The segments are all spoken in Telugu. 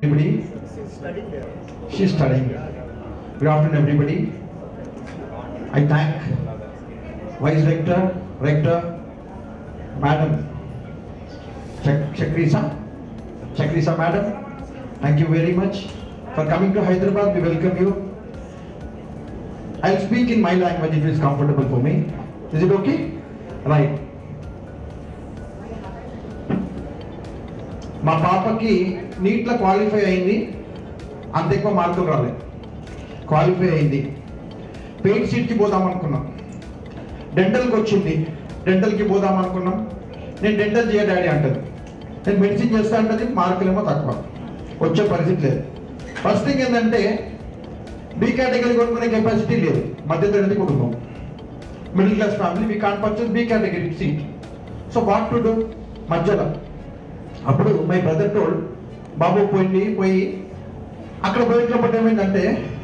Everybody, she's studying. Good afternoon, everybody. I thank Vice Rector, Rector, Madam Chak- Chakrisa, Chakrisa Madam. Thank you very much for coming to Hyderabad. We welcome you. I'll speak in my language if it is comfortable for me. Is it okay? Right. మా పాపకి నీట్లో క్వాలిఫై అయింది అంత ఎక్కువ మార్కులు రాలేదు క్వాలిఫై అయింది పెయింట్ సీట్కి పోదాం అనుకున్నాం డెంటల్కి వచ్చింది డెంటల్కి పోదాం అనుకున్నాం నేను డెంటల్ చేయ డాడీ అంటది నేను మెడిసిన్ చేస్తా అంటది మార్కులేమో తక్కువ వచ్చే పరిస్థితి లేదు ఫస్ట్ థింగ్ ఏంటంటే బి కేటగిరీ కొనుక్కునే కెపాసిటీ లేదు మధ్యతరగతి కుటుంబం middle class family we can purchase B category seat so what to do మధ్యలో అప్పుడు మై బ్రదర్ టోల్డ్ బాబు పోయింది పోయి అక్కడ పోయినప్పుడు ఏమైందంటే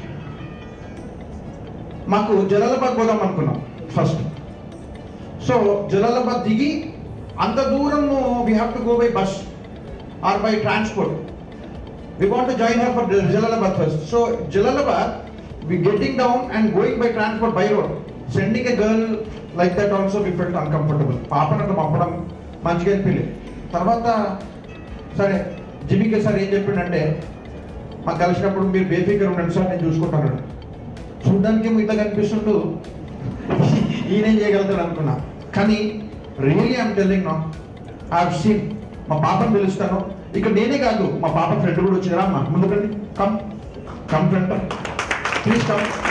మాకు జలాలాబాద్ పోదాం అనుకున్నాం ఫస్ట్ సో జలాలాబాద్ దిగి అంత దూరం we have to go by bus or by transport we want to join her for Jalalabad first. So Jalalabad, we getting down and going by transport by road. Sending a girl like that also we felt uncomfortable. పాపనట్టు పంపడం మంచిగా అనిపించలేదు తర్వాత సరే జిమికే సార్ ఏం చెప్పిండంటే మాకు కలిసినప్పుడు మీరు బేఫికర్ ఉండండి సార్ నేను చూసుకుంటాను చూడడానికి మిగతా కనిపిస్తుంటూ ఈయనేం చేయగలుగుతాడు అనుకున్నా కానీ రియలీ ఐమ్ టెల్లింగ్ నా ఐ సీన్ మా పాపను పిలుస్తాను ఇక్కడ నేనే కాదు మా పాప ఫ్రెండ్ కూడా వచ్చిందిరా అమ్మా ముందు రండి come come friend please come